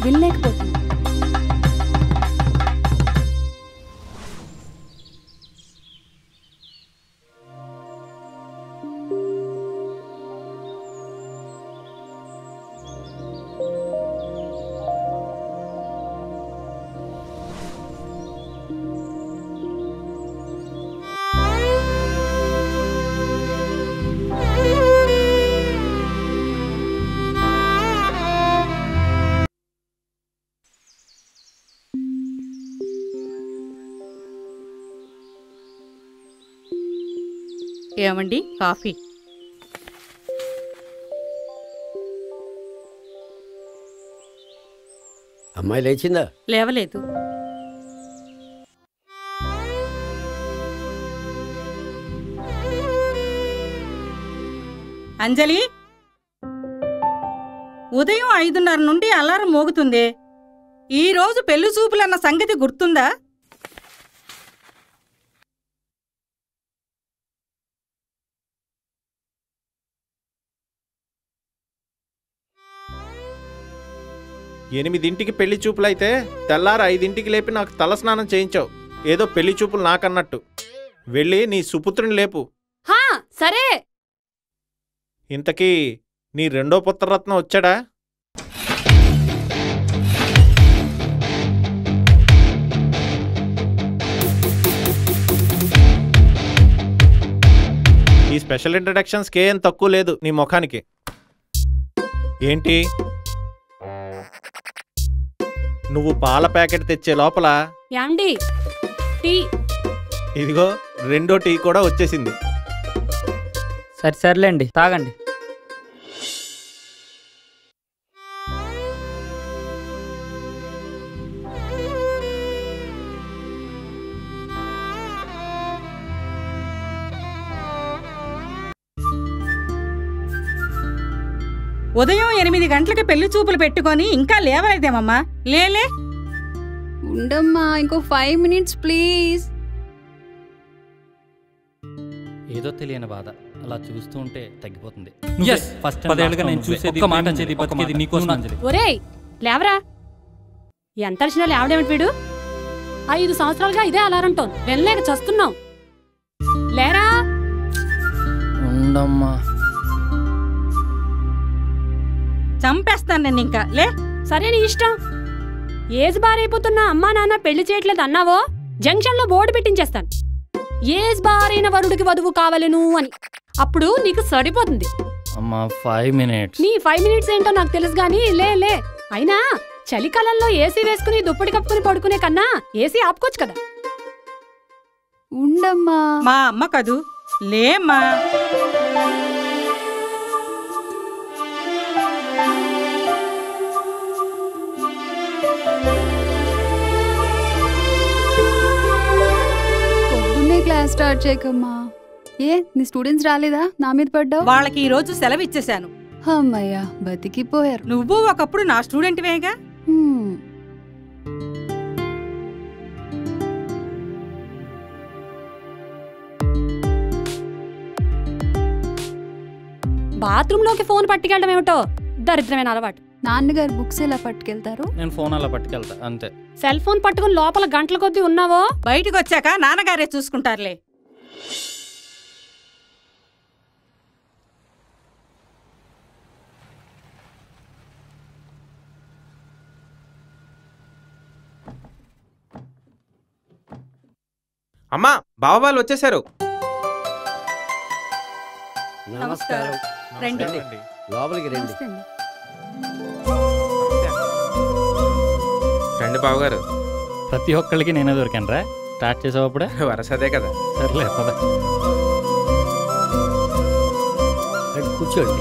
వినలేకపోతున్నా ఏమండి కాఫీ అమ్మాయి లేచిందా లేవలేదు అంజలి ఉదయం ఐదున్నర నుండి అలారం మోగుతుంది ఈ రోజు పెళ్లి చూపులన్న సంగతి గుర్తుందా ఎనిమిదింటికి పెళ్లి చూపులైతే తెల్లారు ఐదింటికి లేపి నాకు తలస్నానం చేయించావు ఏదో పెళ్లి చూపులు నాకన్నట్టు వెళ్ళి నీ సుపుత్రుని లేపు హా సరే ఇంతకీ నీ రెండో పుత్రరత్నం వచ్చాడా ఈ స్పెషల్ ఇంట్రడక్షన్స్కి ఏం తక్కువ లేదు నీ ముఖానికి ఏంటి నువ్వు పాల ప్యాకెట్ తెచ్చే లోపల యాండి టీ ఇదిగో రెండో టీ కూడా వచ్చేసింది సరే సర్లేండి తాగండి ఉదయం ఎనిమిది గంటలకి పెళ్లి చూపులు పెట్టుకొని ఇంకా లేవలేదేమమ్మా లేలే ఉండమ్మా ఇంకో ఫైవ్ మినిట్స్ ప్లీజ్ ఏదో తెలియని బాధ అలా చూస్తూ ఉంటే తగ్గిపోతుంది Yes, ఫస్ట్ పదేళ్ళుగా నేను చూసేది ఒక్క మాట ప్రేమించేది, అంజలి, ఒక్క బతికేది మాట. నీకోసం నువ్వు అంజలి. ఒరేయ్ లేవరా ఎంత అరిచినా లేవడేమిటి వీడు ఐదు సంవత్సరాలుగా ఇదే అలారం టోన్ వెళ్ళలేక చస్తున్నాం లేరా ఉండమ్మా చంపేస్తాను నేను ఇంకా లే సరే నీ ఇష్టం ఏజ్ బారైపోతున్నా అమ్మా నాన్న పెళ్లి చేయట్లేదు అన్నావో జంక్షన్ లో బోర్డు పెట్టించేస్తాను ఏజ్ బారైన వరుడికి వధువు కావలెను అని అప్పుడు నీకు సరిపోతుంది అమ్మా ఫైవ్ మినిట్స్ నీ ఫైవ్ మినిట్స్ ఏంటో నాకు తెలుసు గానీ లే లే అయినా చలికాలంలో ఏసీ వేసుకుని దుప్పటి కప్పుకుని పడుకునే కన్నా ఏసీ ఆపుకోవచ్చు కదా ఉండమ్మా మా అమ్మ కదూ లేమ్మా పొద్దున్నే క్లాస్ స్టార్ట్ చేయకమ్మా ఏ నీ స్టూడెంట్స్ రాలేదా నా మీద పడ్డావు వాళ్ళకి ఈ రోజు సెలవు ఇచ్చేశాను అమ్మయ్యా బతికిపోయారు నువ్వు ఒకప్పుడు నా స్టూడెంట్వేగా హ్మ్. బాత్రూమ్ లోకి ఫోన్ పట్టుకెళ్ళడం ఏమిటో దరిద్రమైన అలవాటు నాన్నగారు బుక్స్ ఎలా పట్టుకెళ్తారు నేను ఫోన్ అలా పట్టుకెళ్తా అంతే సెల్ ఫోన్ పట్టుకుని లోపల గంటల కొద్దీ ఉన్నావో బయటకు వచ్చాక నాన్నగారే చూసుకుంటారులే అమ్మా బావ వాళ్ళు వచ్చేసారు నమస్కారం. రండి. రండి. లోపలికి రండి నమస్తే అండి. రండి బావగారు ప్రతి ఒక్కళ్ళకి నేనే దొరికాను రా స్టార్ట్ చేసేటప్పుడే వరసదే కదా సర్లే పద రండి, కూర్చోండి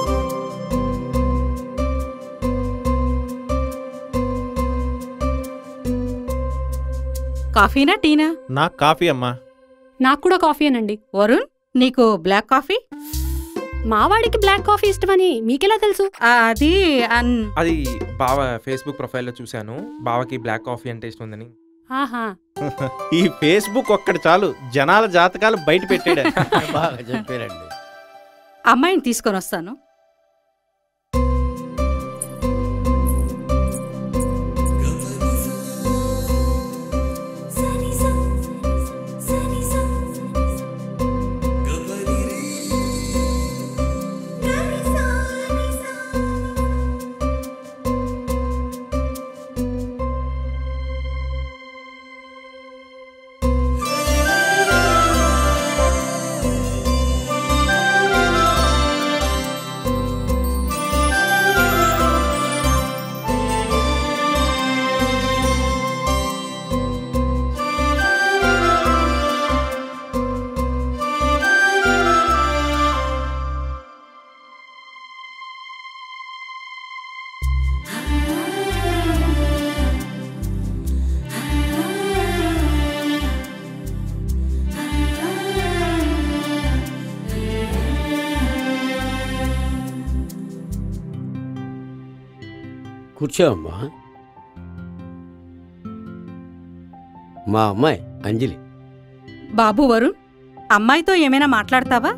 కాఫీనా టీనా నాకు కాఫీ అమ్మా నాకు కూడా కాఫీ అనండి వరుణ్ నీకు బ్లాక్ కాఫీ మావాడికి బ్లాక్ కాఫీ ఇష్టమని మీకెలా తెలుసు ఆ, అది అన్ అది బావ ఫేస్బుక్ ప్రొఫైల్లో చూశాను బావకి బ్లాక్ కాఫీ అంటే ఇష్టం ఉందని ఆహా ఈ ఫేస్బుక్ ఒక్కటి చాలు జనాల జాతకాలు బయట పెట్టాడు బాగా చెప్పారండి అమ్మాయిని తీసుకొని వస్తాను కూర్చో అమ్మా మా అమ్మాయి అంజలి బాబు వరుణ్ అమ్మాయితో ఏమైనా మాట్లాడతావా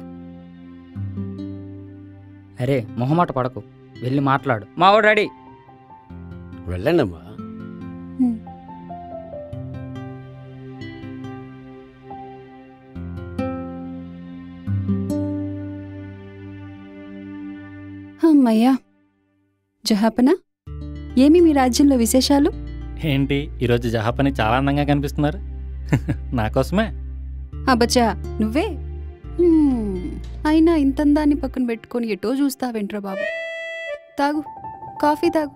అరే మొహమాట పడకు వెళ్ళి మాట్లాడు మావాడు రెడీ వెళ్ళండి అమ్మా అమ్మయ్యా జహాపన ఏమి మీ రాజ్యంలో విశేషాలు ఏంటి ఈరోజు జహాపని చాలా అందంగా కనిపిస్తున్నారు నా కోసమే అబ్బచ్చా నువ్వే హ్మ్, అయినా ఇంతందాన్ని పక్కన పెట్టుకొని ఎటో చూస్తావేంట్రా బాబు తాగు కాఫీ తాగు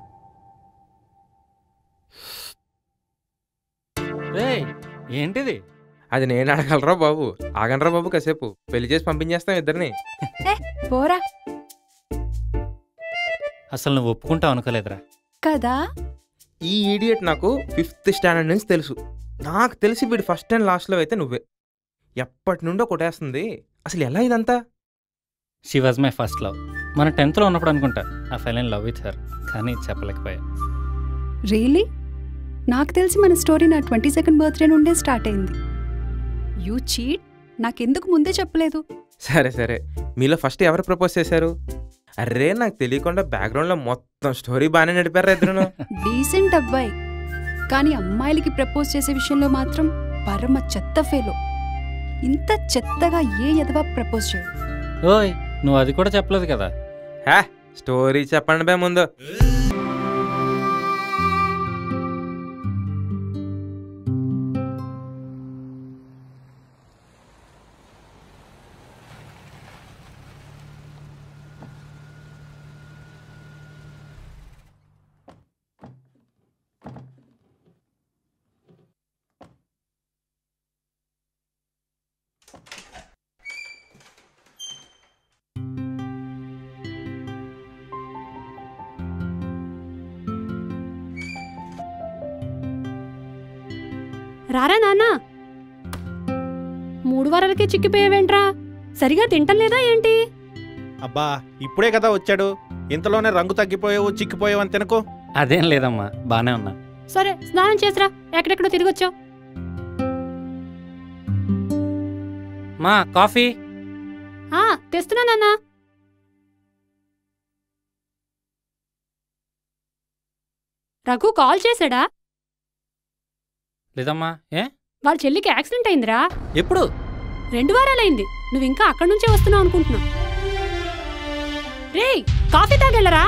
రేయ్ ఏంటిది అది నేను అడగలరా బాబు ఆగనరా బాబు కాసేపు పెళ్లి చేసి పంపించేస్తాం ఇద్దరిని పోరా అసలు నువ్వు ఒప్పుకుంటావు అనుకోలేదురా కదా ఈ ఈడియట్ నాకు ఫిఫ్త్ స్టాండర్డ్ నుంచి తెలుసు నాకు తెలిసి వీడు ఫస్ట్ అండ్ లాస్ట్లో అయితే నువ్వే ఎప్పటి నుండో కొట్టేస్తుంది అసలు ఎలా ఇదంతా she was my first love మన టెన్త్లో ఉన్నప్పుడు అనుకుంటా ఆ ఫైల్ లవ్ విత్ హర్ కానీ చెప్పలేకపోయా రియలీ నాకు తెలిసి మన స్టోరీ నా ట్వంటీ సెకండ్ బర్త్డే నుండే స్టార్ట్ అయింది యూ చీట్ నాకెందుకు ముందే చెప్పలేదు సరే సరే మీలో ఫస్ట్ ఎవరు ప్రపోజ్ చేశారు అరే నాకు తెలియకుండా బ్యాక్గ్రౌండ్లో మొత్తం స్టోరీ బాగానే నడిపారు ఇద్దరును డీసెంట్ అబ్బాయి కానీ అమ్మాయిలకి ప్రపోజ్ చేసే విషయంలో మాత్రం పరమ చెత్త ఫేలో ఇంత చెత్తగా ఏ ఎదవా ప్రపోజ్ చేయడు ఓయ్ నువ్వు అది కూడా చెప్పలేదు కదా హే స్టోరీ చెప్పండి బే ముందు రారా నాన్న మూడు వారాలకే చిక్కిపోయావేంట్రా సరిగా తింటం లేదా ఏంటి అబ్బా ఇప్పుడే కదా వచ్చాడు ఇంతలోనే రంగు తగ్గిపోయావు చిక్కిపోయావు అని తినకు అదేం లేదమ్మా బానే ఉన్నా సరే స్నానం చేసిరా ఎక్కడెక్కడో తిరిగొచ్చావు మా కాఫీ ఆ తెస్తున్నా నాన్న రఘు కాల్ చేశాడా లేదమ్మా ఏ వాళ్ళ చెల్లికి యాక్సిడెంట్ అయిందిరా ఎప్పుడు రెండు వారాలైంది నువ్వు ఇంకా అక్కడి నుంచే వస్తున్నావు అనుకుంటున్నా రేయ్ కాఫీ తాగెళ్ళరా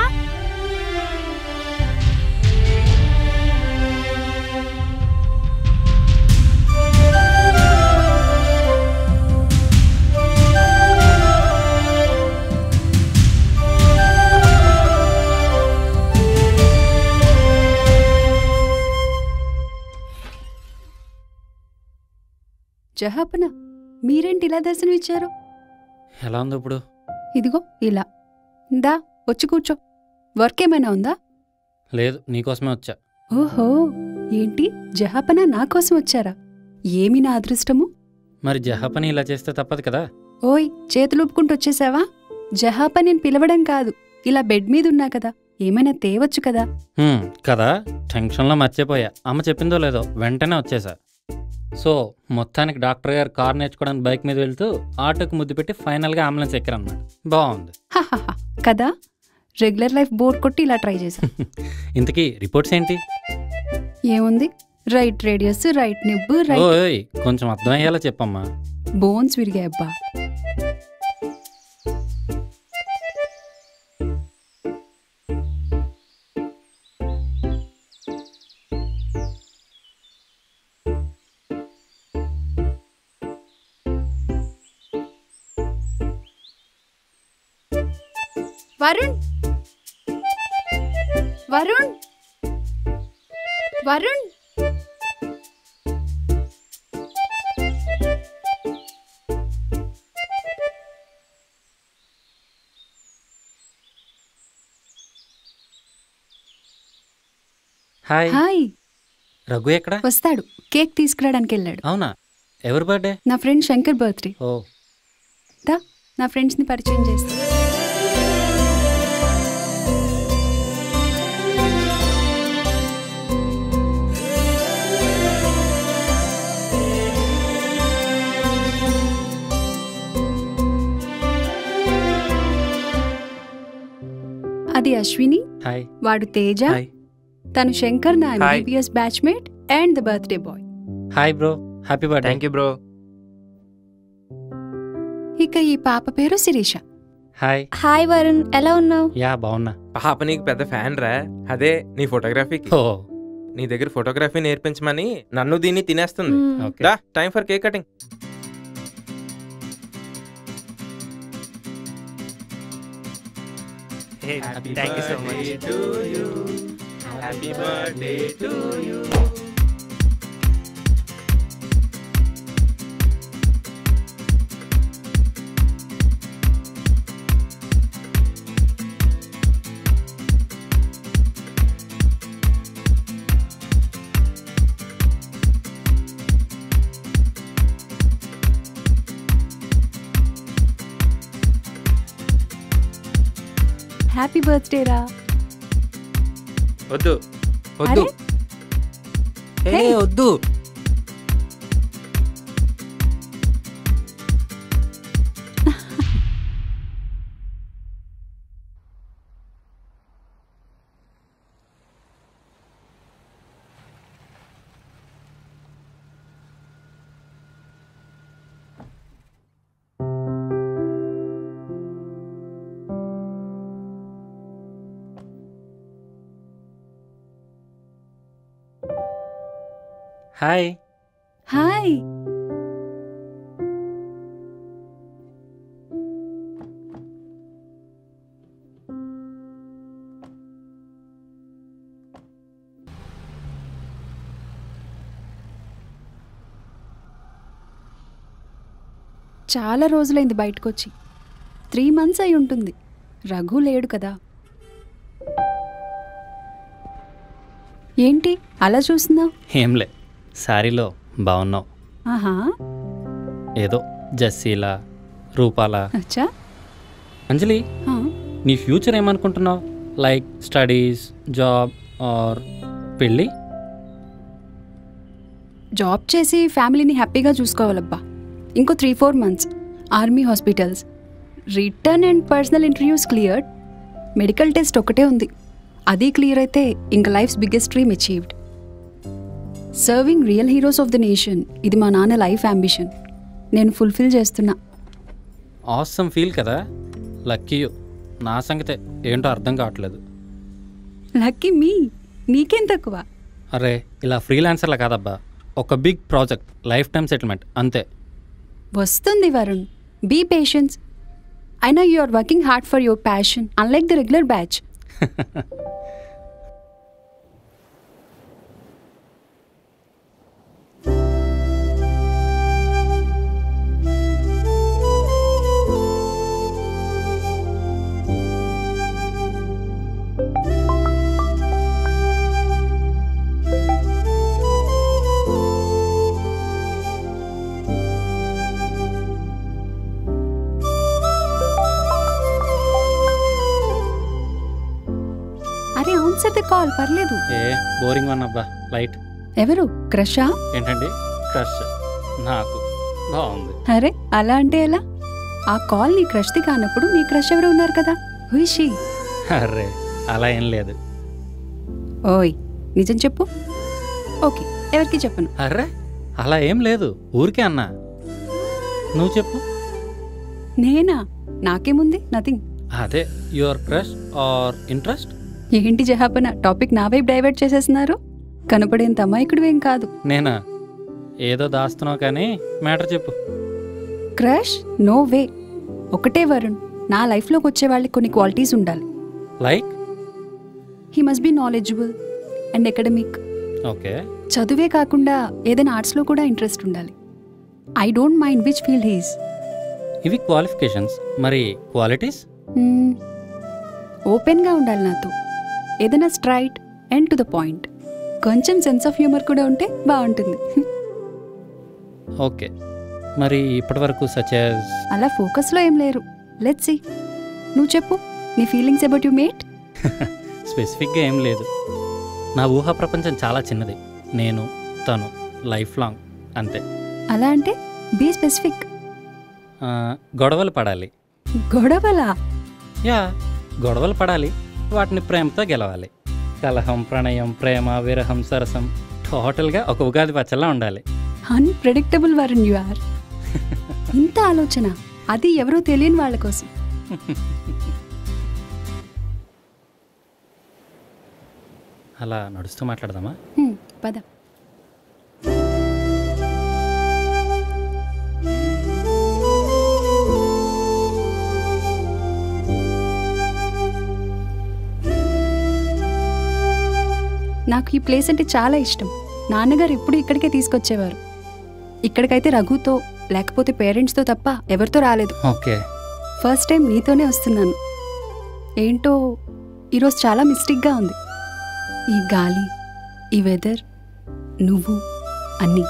జహాపన మీరేంటి ఇలా దర్శనం ఇచ్చారు ఎలా ఉంది ఇప్పుడు ఇదిగో ఇలా దా వచ్చి కూర్చో వర్క్ ఏమైనా ఉందా లేదు నీకోసమే వచ్చా ఓహో ఏంటి జహాపన నా కోసం వచ్చారా ఏమి నా అదృష్టము మరి జహాపని ఇలా చేస్తే తప్పదు కదా ఓయ్ చేతులు ఊపుకుంటూ వచ్చేసావా జహాపనిని పిలవడం కాదు ఇలా బెడ్ మీద ఉన్నా కదా ఏమైనా తేవచ్చు కదా హ్మ్, కదా టెన్షన్లో మర్చిపోయా అమ్మ చెప్పిందో లేదో వెంటనే వచ్చేసా సో మొత్తానికి డాక్టర్ గారు కార్ నేర్చుకోవడానికి బైక్ మీద వెళ్తూ ఆటోకి ముద్దు పెట్టి ఫైనల్గా అంబులెన్స్ ఎక్కారన్నమాట బాగుంది హహహ, కదా రెగ్యులర్ లైఫ్ బోర్ కొట్టి ఇలా ట్రై చేశా ఇంతకీ రిపోర్ట్స్ ఏంటి ఏముంది రైట్ రేడియస్ రైట్ నిబ్బు రైట్ ఓయ్ కొంచెం అర్థం అయ్యేలా చెప్పమ్మా బోన్స్ విరిగాయి అబ్బా వరుణ్ వరుణ్ వరుణ్ హాయ్ హాయ్ రఘు ఎక్కడ వస్తాడు కేక్ తీసుకురావడానికి వెళ్ళాడు అవునా ఎవరి బర్త్డే నా ఫ్రెండ్ శంకర్ బర్త్డే ఓ దా నా ఫ్రెండ్స్ని పరిచయం చేస్తా అది అశ్విని హాయ్ వాడు తేజ హాయ్. తను శంకర్ నా hi. MBBS batchmate and the birthday boy hi bro happy birthday thank you bro ఇక ఈ పాప పేరు శిరీష హాయ్ హాయ్ వరుణ్ ఎలా ఉన్నావు యా బాగున్నా పాప నీకు పెద్ద ఫ్యాన్ రా అదే నీ ఫోటోగ్రఫీకి ఓ నీ దగ్గర ఫోటోగ్రఫీ నేర్పించమని నన్ను దీన్ని తినేస్తుంది మ్మ్. ఓకే దా time for cake cutting thank you so much happy birthday to you happy birthday రా వద్దు వద్దు అరే. ఏ వద్దు హాయ్ హాయ్ చాలా రోజులైంది బయటకొచ్చి త్రీ మంత్స్ అయి ఉంటుంది రఘు లేడు కదా ఏంటి అలా చూస్తున్నావు ఏంలే శారీలో బాగున్నావు ఆహా ఏదో జస్సీలా రూపాలా అచ్చా అంజలి ఆ, నీ ఫ్యూచర్ ఏమనుకుంటున్నావు లైక్ స్టడీస్ జాబ్ ఆర్ పెళ్ళి జాబ్ చేసి ఫ్యామిలీని హ్యాపీగా చూసుకోవాలబ్బా ఇంకో three four months army hospitals return and personal interviews cleared medical test ఒకటే ఉంది అది క్లియర్ అయితే ఇంకా life's biggest dream achieved serving real heroes of the nation ఇది మా నాన్న లైఫ్ అంబిషన్ నేను ఫుల్ఫిల్ చేస్తున్నా ఆసమ్ ఫీల్ కదా లక్కీ నా సంగతే ఏంటో అర్థం కావట్లేదు లక్కీ మీ నీకేం తక్కువ అరే ఇలా ఫ్రీలాన్సర్లా కాదబ్బా ఒక big project life time settlement అంతే వస్తుంది వరుణ్ బీ పేషెన్స్ అయినా you are working hard for your passion unlike the regular batch అరే ఆన్సర్ ద కాల్ పర్లేదు ఏ బోరింగ్ వన్ అబ్బా లైట్ ఎవరు క్రషా ఏంటండి క్రష్ నాకు బాగుంది అరే అలా అంటే ఎలా ఆ కాల్ నీ క్రష్ది కానప్పుడు నీ క్రష్ ఎవరు ఉన్నారు కదా హుషి అరే అలా ఏం లేదు ఓయ్ నిజం చెప్పు ఓకే ఎవరికి చెప్పను అర్రే అలా ఏం లేదు ఊరికే అన్నా నువ్వు చెప్పు నేనా నాకేముంది నథింగ్ అదే యువర్ క్రష్ ఆర్ ఇంట్రెస్ట్ ఏంటి జహాపన టాపిక్ నా వైపు డైవర్ట్ చేసేస్తున్నారు కనపడేంత అమాయకుడివేం కాదు నేనా ఏదో దాస్తున్నావు కానీ మ్యాటర్ చెప్పు క్రష్ నో వే ఒకటే వరుణ్ నా లైఫ్లోకి వచ్చే వాళ్ళకి కొన్ని క్వాలిటీస్ ఉండాలి like he must be knowledgeable and academic okay చదువే కాకుండా ఏదైనా ఆర్ట్స్లో కూడా ఇంట్రెస్ట్ ఉండాలి I don't mind which field he's ఇవి క్వాలిఫికేషన్స్ మరి క్వాలిటీస్ ఓపెన్గా ఉండాలి నాతో ఏదైనా straight and to the point కొంచెం సెన్స్ ఆఫ్ హ్యూమర్ కూడా ఉంటే బాగుంటుంది ఓకే మరి ఇప్పటివరకు సచ్ యాజ్ అలా ఫోకస్లో ఏం లేరు లెట్స్ సి నువ్వు చెప్పు నీ ఫీలింగ్స్ అబౌట్ యు మేట్ స్పెసిఫిక్గా ఏం లేదు నా ఊహా ప్రపంచం చాలా చిన్నది నేను తను లైఫ్ లాంగ్ అంతే అలా అంటే బీ స్పెసిఫిక్ ఆ, గొడవలు పడాలి గొడవలా యా గొడవలు పడాలి వాటిని ప్రేమతో గెలవాలి కలహం ప్రణయం ప్రేమ విరహం సరసం టోటల్గా ఒక ఉగాది పచ్చల్లా ఉండాలి అన్ప్రెడిక్టబుల్ వరుణ్ యు ఆర్ ఇంత ఆలోచన అది ఎవరో తెలియని వాళ్ళ కోసం అలా నడుస్తూ మాట్లాడదామా హ్మ్, పద నాకు ఈ ప్లేస్ అంటే చాలా ఇష్టం నాన్నగారు ఎప్పుడు ఇక్కడికే తీసుకొచ్చేవారు ఇక్కడికైతే రఘుతో లేకపోతే పేరెంట్స్తో తప్ప ఎవరితో రాలేదు ఓకే ఫస్ట్ టైం నీతోనే వస్తున్నాను ఏంటో ఈరోజు చాలా మిస్టేక్గా ఉంది ఈ గాలి ఈ వెదర్ నువ్వు అన్నీ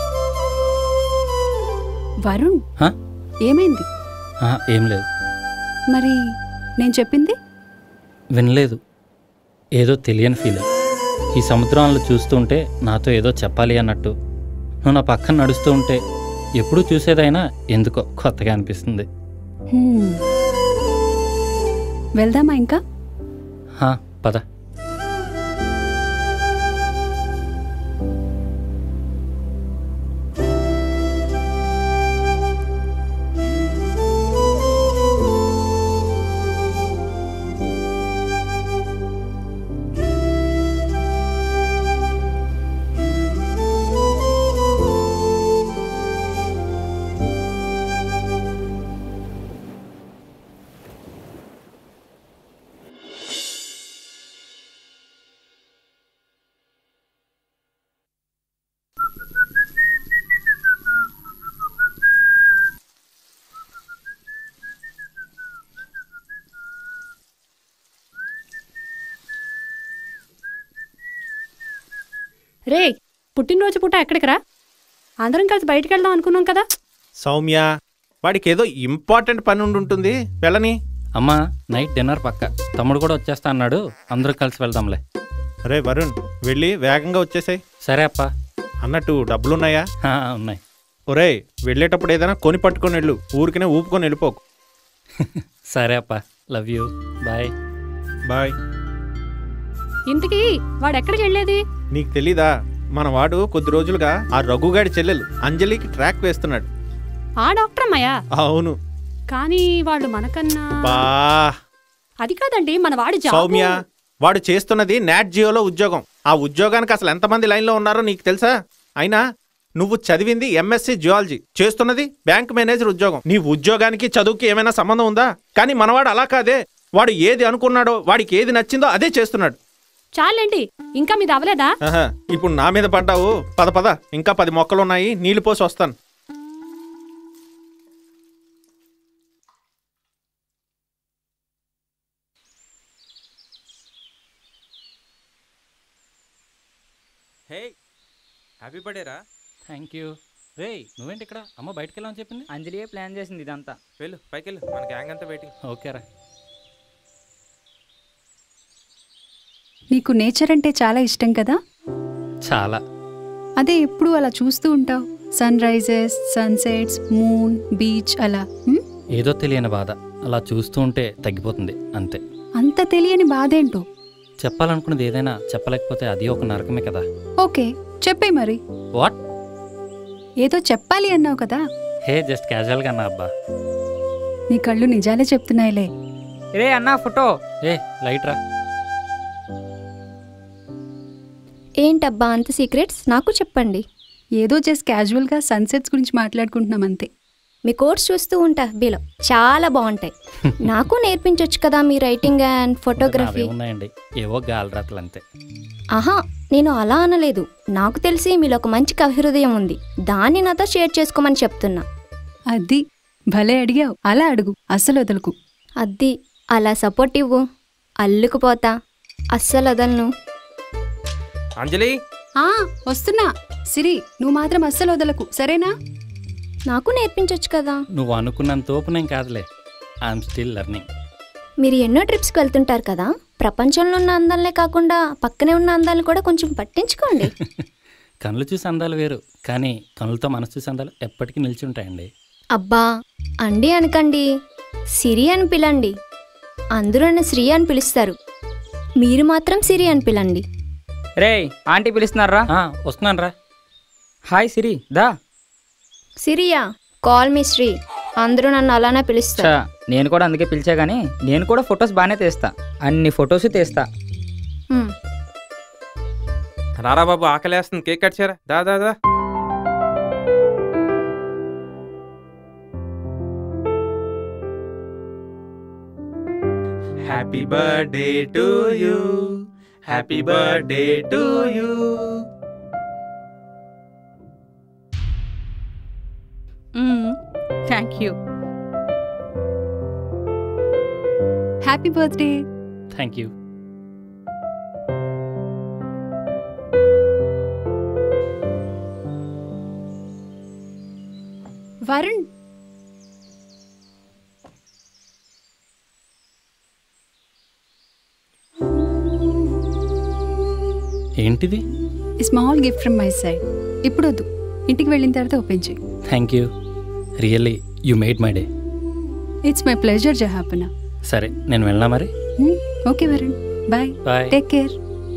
వరుణ్ హ? ఏమైంది ఆ, ఏం లేదు మరి నేను చెప్పింది వినలేదు ఏదో తెలియని ఫీల్ ఈ సముద్రంలో చూస్తుంటే నాతో ఏదో చెప్పాలి అన్నట్టు నువ్వు నా పక్కన నడుస్తూ ఉంటే ఎప్పుడూ చూసేదైనా ఎందుకో కొత్తగా అనిపిస్తుంది హ్మ్. వెళ్దామా ఇంకా హా, పద రే పుట్టినరోజు పూట ఎక్కడికి రా అందరం కలిసి బయటికి వెళ్దాం అనుకున్నాం కదా సౌమ్య వాడికి ఏదో ఇంపార్టెంట్ పని ఉండి ఉంటుంది వెళ్ళని అమ్మా నైట్ డిన్నర్ పక్క తమ్ముడు కూడా వచ్చేస్తా అన్నాడు అందరూ కలిసి వెళ్దాంలే అరే వరుణ్ వెళ్ళి వేగంగా వచ్చేసాయి సరే అప్ప అన్నట్టు డబ్బులున్నాయా ఆ, ఉన్నాయి ఒరేయ్ వెళ్ళేటప్పుడు ఏదైనా కొని పట్టుకొని వెళ్ళు ఊరికనే ఊపుకొని వెళ్ళిపోకు సరే అప్ప లవ్ యూ బాయ్ బాయ్ ఇంతకీ వాడు ఎక్కడికి వెళ్ళేది నీకు తెలీదా మన వాడు కొద్ది రోజులుగా ఆ రఘుగాడి చెల్లెలు అంజలికి ట్రాక్ వేస్తున్నాడు ఆ డాక్టర్ అమ్మయ్యా అవును కానీ వాళ్ళు మనకన్నా బా అది కాదండి మన వాడి జాబ్ సౌమ్య వాడు చేస్తున్నది నాట్ జియోలో ఉద్యోగం ఆ ఉద్యోగానికి అసలు ఎంతమంది లైన్లో ఉన్నారో నీకు తెలుసా అయినా నువ్వు చదివింది ఎంఎస్సి జియాలజీ చేస్తున్నది బ్యాంక్ మేనేజర్ ఉద్యోగం నీ ఉద్యోగానికి చదువుకి ఏమైనా సంబంధం ఉందా కానీ మనవాడు అలా కాదే వాడు ఏది అనుకున్నాడో వాడికి ఏది నచ్చిందో అదే చేస్తున్నాడు చాలండి ఇంకా మీది అవలేదా ఆహా, ఇప్పుడు నా మీద పడ్డావు పద పద ఇంకా పది మొక్కలు ఉన్నాయి నీళ్లు పోసి వస్తాను హే హ్యాపీ బర్త్డే రా థ్యాంక్ యూ రే నువ్వేంటి ఇక్కడ అమ్మ బయటికి వెళ్ళామని చెప్పింది అంజలియే ప్లాన్ చేసింది ఇదంతా వెళ్ళు పైకి వెళ్ళు మన గ్యాంగ్ అంతా వెయిటింగ్ ఓకేరా నీకు నేచర్ అంటే చాలా ఇష్టం కదా చాలా అదే ఎప్పుడు అలా చూస్తూ ఉంటావు sun rises sunsets moon beach అలా హ్మ్? ఏదో తెలియని బాధ అలా చూస్తూ ఉంటే తగ్గిపోతుంది అంతే అంత తెలియని బాధేంటో చెప్పాలనుకున్నది ఏదైనా చెప్పలేకపోతే అది ఒక నరకమే కదా ఓకే చెప్పే మరి వాట్ ఏదో చెప్పాలి అన్నావు కదా హే జస్ట్ క్యాజువల్గా అన్నా అబ్బా నీ కళ్ళు నిజాలే చెప్తున్నాయిలే రే అన్నా ఫోటో ఏ లైట్ రా ఏంటబ్బా అంత సీక్రెట్స్ నాకు చెప్పండి ఏదో జస్ట్ క్యాజువల్గా సన్సెట్స్ గురించి మాట్లాడుకుంటున్నాం అంతే మీ కోర్స్ చూస్తూ ఉంటా బీలో చాలా బాగుంటాయి నాకు నేర్పించవచ్చు కదా మీ రైటింగ్ అండ్ ఫోటోగ్రఫీ నావే ఉన్నాయండి ఏవో గాలిరాతలు అంతే ఆహా నేను అలా అనలేదు నాకు తెలిసి మీలో ఒక మంచి కవిహృదయం ఉంది దాన్ని నాతో షేర్ చేసుకోమని చెప్తున్నా అది భలే అడిగావు అలా అడుగు అస్సలు వదలకు అద్ది అలా సపోర్ట్ ఇవ్వు అల్లుకుపోతా అస్సలు వదలను అంజలి ఆ వస్తున్నా సిరి నువ్వు మాత్రం అస్సలు వదలకు సరేనా నాకు నేర్పించవచ్చు కదా నువ్వు అనుకున్నంత ఓపెన్ కాదులే ఐఎమ్ స్టిల్ లెర్నింగ్ మీరు ఎన్నో ట్రిప్స్కి వెళ్తుంటారు కదా ప్రపంచంలో ఉన్న అందాలనే కాకుండా పక్కనే ఉన్న అందాలను కూడా కొంచెం పట్టించుకోండి కళ్ళు చూసి అందాలు వేరు కానీ కనులతో మనసు చూసి అందాలు ఎప్పటికీ నిలిచి ఉంటాయండి అబ్బా అండి అనకండి సిరి అని పిలండి అందరూ నన్ను శ్రీ అని పిలుస్తారు మీరు మాత్రం సిరి అని పిలండి రే ఆంటీ పిలుస్తున్నారా వస్తున్నాను రా హాయ్ సిరి దా సిరియా కాల్ మీ శ్రీ అందరూ నన్ను అలానే పిలుస్తారు చా నేను కూడా అందుకే పిలిచా కానీ నేను కూడా ఫొటోస్ బాగానే తీస్తా అన్ని ఫొటోస్ తీస్తా హ్మ్. రారా బాబు ఆకలేస్తుంది కేక్ కట్ చేయరా దా దా దా happy birthday to you happy birthday to you thank you happy birthday thank you Varun ఏంటిది small gift from my side ఇప్పుడు వద్దు ఇంటికి వెళ్ళిన తర్వాత ఓపెన్ చేయి thank you really you made my day it's my pleasure జహాపన సరే నేను వెళ్ళా మరి okay Varun bye Bye. Take care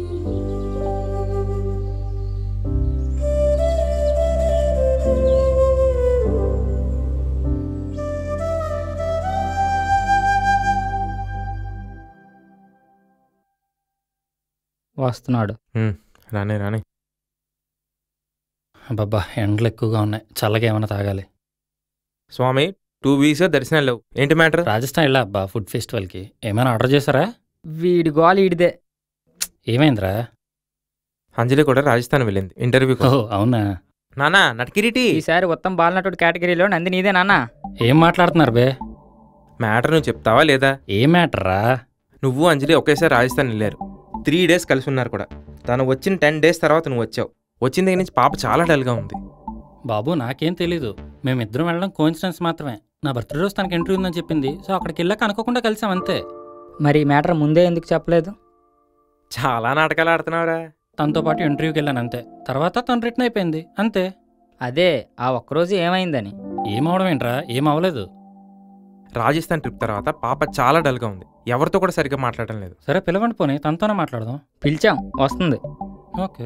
వస్తున్నాడు రానే రానే అబ్బబ్బా ఎండలు ఎక్కువగా ఉన్నాయి చల్లగా ఏమైనా తాగాలి స్వామి టూ వీక్స్ దర్శనాలు లేవు ఏంటి మ్యాటర్ రాజస్థాన్ వెళ్ళా అబ్బా ఫుడ్ ఫెస్టివల్కి ఏమైనా ఆర్డర్ చేశారా వీడి గోల్ ఈడిదే ఏమైందిరా అంజలి కూడా రాజస్థాన్ వెళ్ళింది ఇంటర్వ్యూ ఓ అవునా నానా నటకిరీటి ఈసారి ఉత్తమ్ బాలనటుడు కేటగిరీలో నంది నీదే నాన్న ఏం మాట్లాడుతున్నారు బే మ్యాటర్ నువ్వు చెప్తావా లేదా ఏ మ్యాటర్ రా నువ్వు అంజలి ఒకేసారి రాజస్థాన్ వెళ్ళారు త్రీ డేస్ కలిసి ఉన్నారు కూడా తను వచ్చిన టెన్ డేస్ తర్వాత నువ్వు వచ్చావు వచ్చిన దగ్గర నుంచి పాప చాలా డల్గా ఉంది బాబు నాకేం తెలీదు మేమిద్దరం వెళ్ళడం కోయిన్సిడెన్స్ మాత్రమే నా బర్త్డే రోజు తనకి ఇంటర్వ్యూ ఉందని చెప్పింది సో అక్కడికి వెళ్ళాక అనుకోకుండా కలిసాం అంతే మరి ఈ మ్యాటర్ ముందే ఎందుకు చెప్పలేదు చాలా నాటకాలు ఆడుతున్నావురా తనతో పాటు ఇంటర్వ్యూకి వెళ్ళాను అంతే తర్వాత తను రిటర్న్ అయిపోయింది అంతే అదే ఆ ఒక్కరోజు ఏమైందని ఏమవడం ఏంట్రా ఏం అవ్వలేదు రాజస్థాన్ ట్రిప్ తర్వాత పాప చాలా డల్గా ఉంది ఎవరితో కూడా సరిగ్గా మాట్లాడడం లేదు సరే పిలవండి పోనీ తనతోనే మాట్లాడదాం పిలిచాం వస్తుంది ఓకే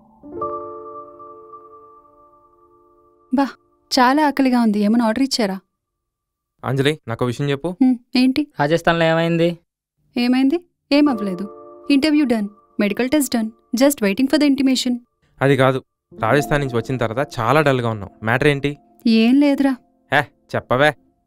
బా చాలా ఆకలిగా ఉంది ఏమైనా ఆర్డర్ ఇచ్చారా అంజలి నాకు విషయం చెప్పు హ్మ్, ఏంటి రాజస్థాన్లో ఏమైంది ఏమైంది ఏం అవ్వలేదు interview done medical test done just waiting for the intimation అది కాదు రాజస్థాన్ నుంచి వచ్చిన తర్వాత చాలా డల్గా ఉన్నావు మ్యాటర్ ఏంటి ఏం లేదురా హే చెప్పవే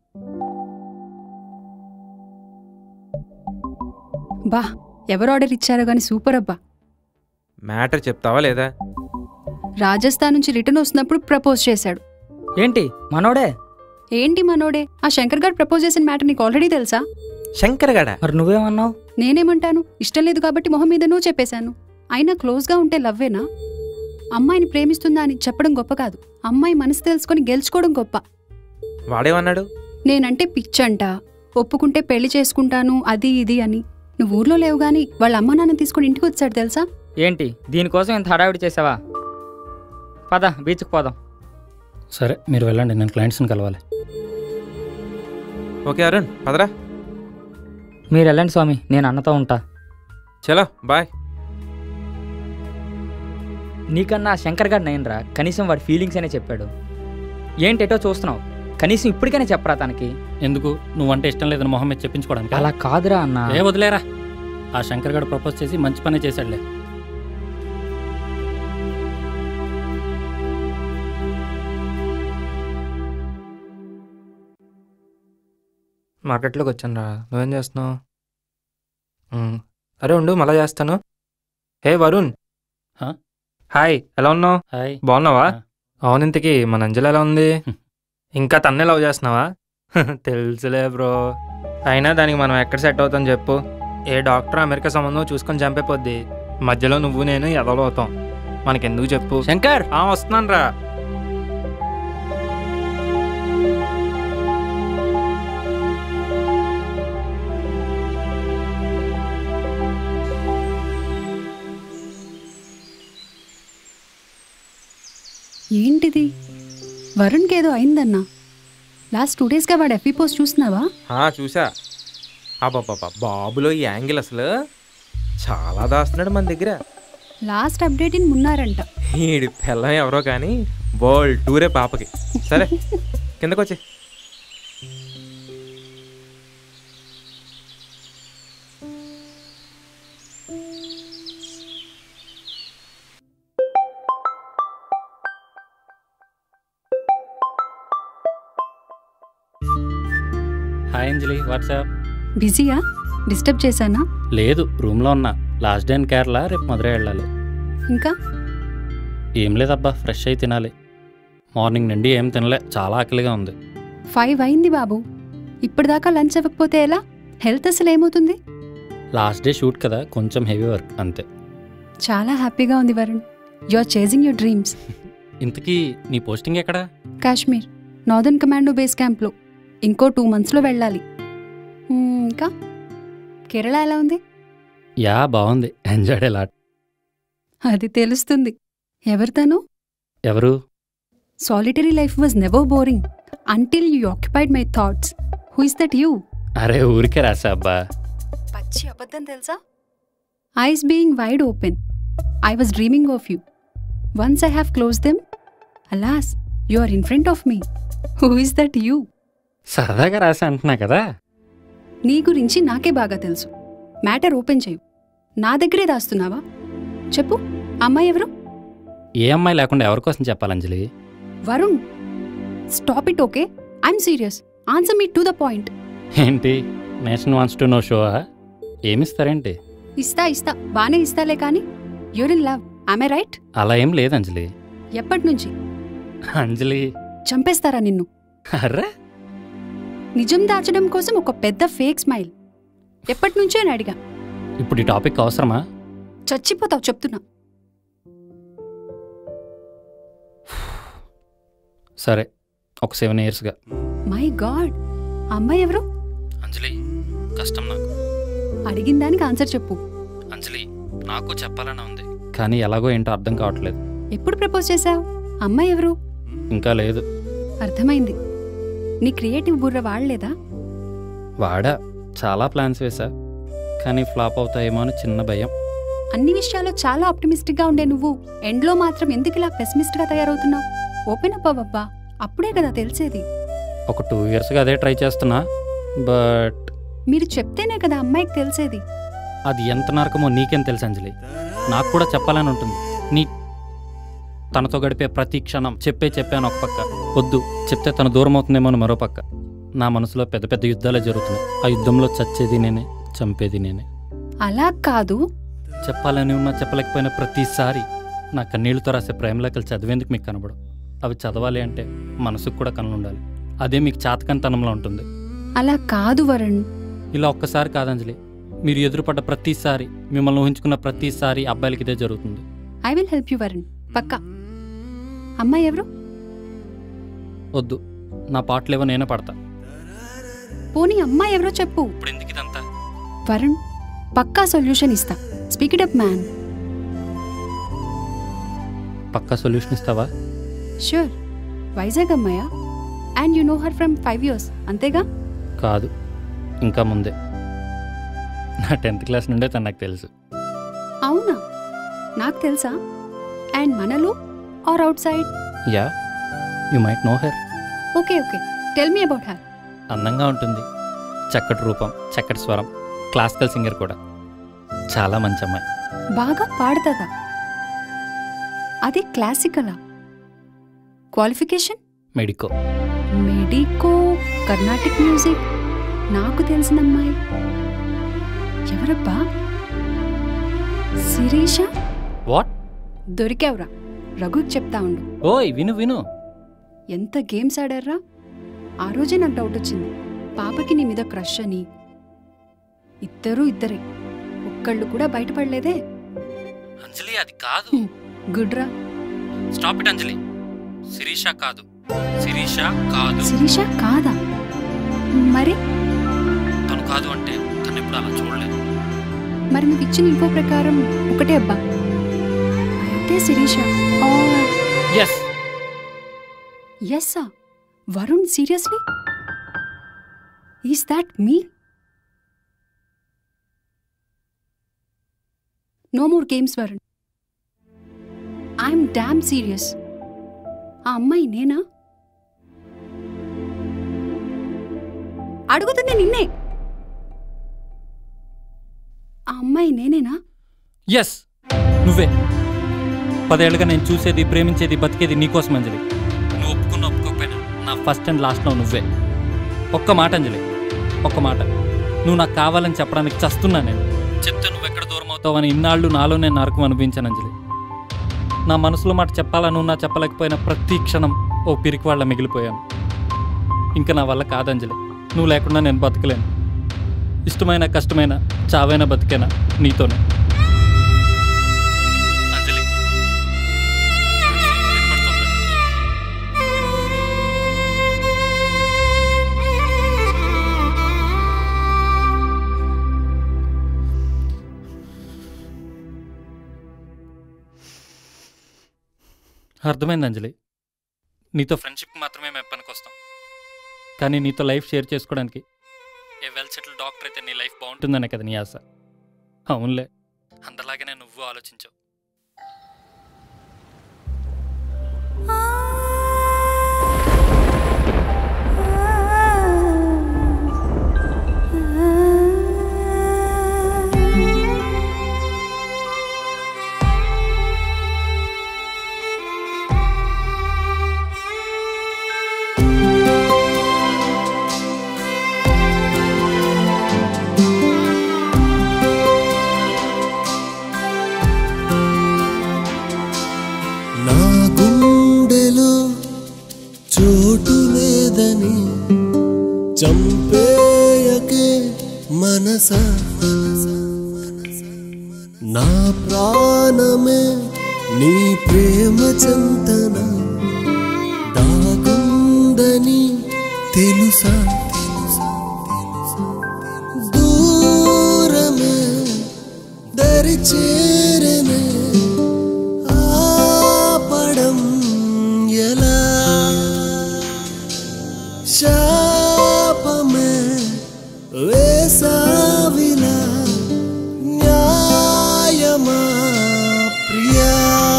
బా ఎవరు ఆర్డర్ ఇచ్చారో గానీ సూపర్ అబ్బా మ్యాటర్ చెప్తావా లేదా రాజస్థాన్ నుంచి రిటర్న్ వస్తున్నప్పుడు ప్రపోజ్ చేశాడు ఏంటి మనోడే ఏంటి మనోడే ఆ శంకర్ గారు ప్రపోజ్ చేసిన మ్యాటర్ నీకు ఆల్రెడీ తెలుసా శంకర్ గడ మరి నువ్వేమన్నావు నేనేమంటాను ఇష్టం లేదు కాబట్టి మొహం మీద నువ్వు చెప్పేశాను అయినా క్లోజ్గా ఉంటే లవ్వేనా అమ్మాయిని ప్రేమిస్తుందా అని చెప్పడం గొప్ప కాదు అమ్మాయి మనసు తెలుసుకొని గెలుచుకోవడం గొప్ప వాడేమన్నాడు నేనంటే పిచ్చంట ఒప్పుకుంటే పెళ్లి చేసుకుంటాను అది ఇది అని నువ్వు ఊర్లో లేవు గాని వాళ్ళ అమ్మ నాన్న తీసుకుని ఇంటికి వచ్చాడు తెలుసా ఏంటి దీనికోసం ఇంత హడావిడి చేసావా పద బీచ్కి పోదాం సరే మీరు వెళ్ళండి నేను క్లయింట్స్ని కలవాలి ఓకే అరుణ్ పదరా మీరు వెళ్ళండి స్వామి నేను అన్నతో ఉంటా చలో బాయ్ నీకన్నా ఆ శంకర్ గారు నయనరా కనీసం వాడి ఫీలింగ్స్ అనే చెప్పాడు ఏంటేటో చూస్తున్నావు కనీసం ఇప్పటికైనా చెప్పరా తనకి ఎందుకు నువ్వంటే ఇష్టం లేదని మొహం మీద చెప్పించుకోవడానికి అలా కాదురా అన్న ఏ వదిలేరా ఆ శంకర్ గడు ప్రపోజ్ చేసి మంచి పనే చేశాడులే మార్కెట్లోకి వచ్చాను రా నువ్వేం చేస్తున్నావు ఉమ్, అరే ఉండు మళ్ళా చేస్తాను హే వరుణ్ హా? హాయ్ ఎలా ఉన్నావు హాయ్ బాగున్నావా ఆ. అవును ఇంతకి మన అంజలి ఎలా ఉంది ఇంకా తన్నే లవ్ చేస్తున్నావా తెలుసులే బ్రో అయినా దానికి మనం ఎక్కడ సెట్ అవుతాం చెప్పు ఏ డాక్టర్ అమెరికా సంబంధం చూసుకొని చంపేపోద్ది మధ్యలో నువ్వు నేను ఎదలో అవుతాం మనకెందుకు చెప్పు శంకర్ ఆ వస్తున్నాను రా ఏంటిది వరుణ్కి ఏదో అయిందన్నా లాస్ట్ టూ డేస్గా వాడు ఎఫీ పోస్ట్ చూస్తున్నావా ఆ, చూసా అబ్బాబ్బా బాబులో ఈ యాంగిల్ అసలు చాలా దాస్తున్నాడు మన దగ్గర లాస్ట్ అప్డేట్ ఇన్ మున్నారంట ఈడి పిల్లం ఎవరో కానీ వరల్డ్ టూరే పాపకి సరే కిందకు వచ్చి హాయ్ అంజలి వాట్సాప్ బిజీయా డిస్టర్బ్ చేశానా లేదు రూమ్లో ఉన్నా లాస్ట్ డే ఇన్ కేరళ రేపు మధురై వెళ్ళాలి ఇంకా ఏం లేదబ్బా ఫ్రెష్ అయి తినాలి మార్నింగ్ నుండి ఏం తినలే చాలా ఆకలిగా ఉంది ఫైవ్ అయింది బాబు ఇప్పటిదాకా లంచ్ అవ్వకపోతే ఎలా హెల్త్ అసలు ఏమవుతుంది లాస్ట్ డే షూట్ కదా కొంచెం హెవీ వర్క్ అంతే చాలా హ్యాపీగా ఉంది Varun you are chasing your dreams ఇంతకీ నీ పోస్టింగ్ ఎక్కడా కాశ్మీర్ నార్దర్న్ కమాండో బేస్ క్యాంప్లో ఇంకో టూ మంత్స్లో వెళ్ళాలి మ్మ్, ఇంకా కేరళ ఎలా ఉంది యా బాగుంది ఎంజాయ్ లాట్ అది తెలుస్తుంది ఎవరితను ఎవరు solitary life was never boring until you occupied my thoughts who is that you అరే ఊరికే రాసా అబ్బా పచ్చి అబద్ధం తెలుసా eyes being wide open I was dreaming of you once I have close them alas you are in front of me who is that you సరదాగా రాసా అంటున్నా కదా నీ గురించి నాకే బాగా తెలుసు మ్యాటర్ ఓపెన్ చేయు నా దగ్గరే దాస్తున్నావా చెప్పు అమ్మాయి ఎవరు ఏ అమ్మాయి లేకుండా ఎవరి కోసం చెప్పాలి Anjali Varun stop it okay I'm serious answer me to the point ఏంటి nation wants to know show ఏమిస్తారేంటి ఇస్తా ఇస్తా బానే ఇస్తాలే కానీ you're in love I right అలా ఏం లేదు అంజలి ఎప్పటి నుంచి అంజలి చంపేస్తారా నిన్ను అర్రే నిజం దాచడం కోసం ఒక పెద్ద ఫేక్ స్మైల్ ఎప్పటి నుంచో అని అడిగా ఇప్పుడు ఈ టాపిక్ అవసరమా చచ్చిపోతావు చెప్తున్నా సరే ఒక సెవెన్ ఇయర్స్గా మై గాడ్ అమ్మాయి ఎవరు అంజలి కష్టం నాకు అడిగిన దానికి ఆన్సర్ చెప్పు అంజలి నాకు చెప్పాలని ఉంది కానీ ఎలాగో ఏంటో అర్థం కావట్లేదు ఎప్పుడు ప్రపోజ్ చేశావు అమ్మాయి ఎవరు ఇంకా లేదు అర్థమైంది నీ క్రియేటివ్ బుర్ర వాడలేదా వాడా చాలా ప్లాన్స్ వేసా కానీ ఫ్లాప్ అవుతాయేమో అని చిన్న భయం అన్ని విషయాల్లో చాలా ఆప్టిమిస్టిక్ గా ఉండే నువ్వు ఎండ్లో మాత్రం ఎందుకు ఇలా పెసిమిస్ట్ గా తయారవుతున్నావు ఓపెన్ అప్ అవ్వబ్బా అప్పుడే కదా తెలిసేది ఒక టూ ఇయర్స్గా అదే ట్రై చేస్తున్నా బట్ మీరు చెప్తేనే కదా అమ్మాయికి తెలిసేది అది ఎంత నరకమో నీకేం తెలుసు అంజలి నాకు కూడా చెప్పాలని ఉంటుంది నీ తనతో గడిపే ప్రతి క్షణం చెప్పే చెప్పాను ఒక పక్క వద్దు చెప్తే తను దూరం అవుతుందేమో అని మరో పక్క నా మనసులో పెద్ద పెద్ద యుద్ధాలే జరుగుతున్నాయి ఆ యుద్ధంలో చచ్చేది నేనే చంపేది నేనే అలా కాదు చెప్పాలని ఉన్నా చెప్పలేకపోయిన ప్రతిసారి నా కన్నీళ్లతో రాసే ప్రేమలేఖలు చదివేందుకు మీకు కనబడం అవి చదవాలి అంటే మనసుకు కూడా కనులు ఉండాలి అదే మీకు చాతకంతనంలో ఉంటుంది అలా కాదు వరుణ్ ఇలా ఒక్కసారి కాదంజలి మీరు ఎదురుపడ్డ ప్రతిసారి మిమ్మల్ని ఊహించుకున్న ప్రతిసారి అబ్బాయిలకి ఇదే జరుగుతుంది I will help you Varun పక్కా అమ్మాయి ఎవరు వద్దు నా పాటలేవో నేనే పడతా పోనీ అమ్మాయి ఎవరో చెప్పు ఇప్పుడు ఎందుకు ఇదంతా వరుణ్ పక్కా సొల్యూషన్ ఇస్తా స్పీక్ ఇట్ అప్ మ్యాన్ పక్కా సొల్యూషన్ ఇస్తావా షూర్ వైజాగ్ అమ్మాయా and you know her from five years అంతేగా కాదు ఇంకా ముందే నా టెన్త్ క్లాస్ నుండే తను నాకు తెలుసు అవునా నాకు తెలుసా అండ్ మనలో are outside yeah you might know her okay okay tell me about her అందంగా ఉంటుంది చక్కటి రూపం చక్కటి స్వరం క్లాసికల్ సింగర్ కూడా చాలా మంచి అమ్మాయి బాగా పాడుతుందా అది క్లాసికలా qualification medico medico Carnatic music నాకు తెలిసిన అమ్మాయి ఎవరబ్బా శిరీష వాట్ దొరికావురా రఘుకి చెప్తా ఉండు ఓయ్ విను విను ఎంత గేమ్స్ ఆడారా ఆ రోజే నాకు డౌట్ వచ్చింది పాపకి నీ మీద క్రష్ అని ఇద్దరూ ఇద్దరే ఒక్కళ్ళు కూడా బయటపడలేదే అంజలి అది కాదు గుడ్రా స్టాప్ ఇట్ అంజలి శిరీష కాదు శిరీష కాదు శిరీష కాదా మరి తను కాదు అంటే తను ఎప్పుడు అలా చూడలేదు మరి నువ్వు ఇచ్చిన ఇంకో ప్రకారం ఒకటే అబ్బా అయితే శిరీష ఆర్ ఎస్ ఎస్సా Varun seriously is that me no more games Varun I'm damn serious ఆ అమ్మాయి నేనా అడుగుతుంది నిన్నే ఆ అమ్మాయి నేనేనా ఎస్ నువ్వే పదేళ్ళుగా నేను చూసేది ప్రేమించేది బతికేది నీకోసం అంజలి నువ్వు ఒప్పుకున్న ఒప్పుకోకపోయినా నా ఫస్ట్ అండ్ లాస్ట్లో నువ్వే ఒక్క మాట అంజలి ఒక్క మాట నువ్వు నాకు కావాలని చెప్పడానికి చస్తున్నా నేను చెప్తే నువ్వు ఎక్కడ దూరం అవుతావని ఇన్నాళ్ళు నాలో నేను నరకం అనిపించాను అంజలి నా మనసులో మాట చెప్పాలని ఉన్నా చెప్పలేకపోయినా ప్రతి క్షణం ఓ పిరికి వాళ్ళ మిగిలిపోయాను ఇంకా నా వల్ల కాదంజలి నువ్వు లేకుండా నేను బతకలేను ఇష్టమైన కష్టమైన చావైన బతికేనా నీతోనే అంజలి వినపడుతుందా? అర్థమైంది అంజలి నీతో ఫ్రెండ్షిప్ మాత్రమే మేము పనికొస్తాం కానీ నీతో లైఫ్ షేర్ చేసుకోవడానికి ఏ వెల్ సెటిల్ డాక్టర్ అయితే నీ లైఫ్ బాగుంటుందనే కదా నీ ఆశ అవునులే అందరిలాగానే నువ్వు ఆలోచించావు నా గుండెలో చోటు లేదని చంపేయకే మనస నా ప్రాణమే నీ ప్రేమ చింతన దాగుందని తెలుసా దూరమే దరి చేరనే ఆపడం ఎలా శాపమే వేసావిలా న్యాయమా ప్రియా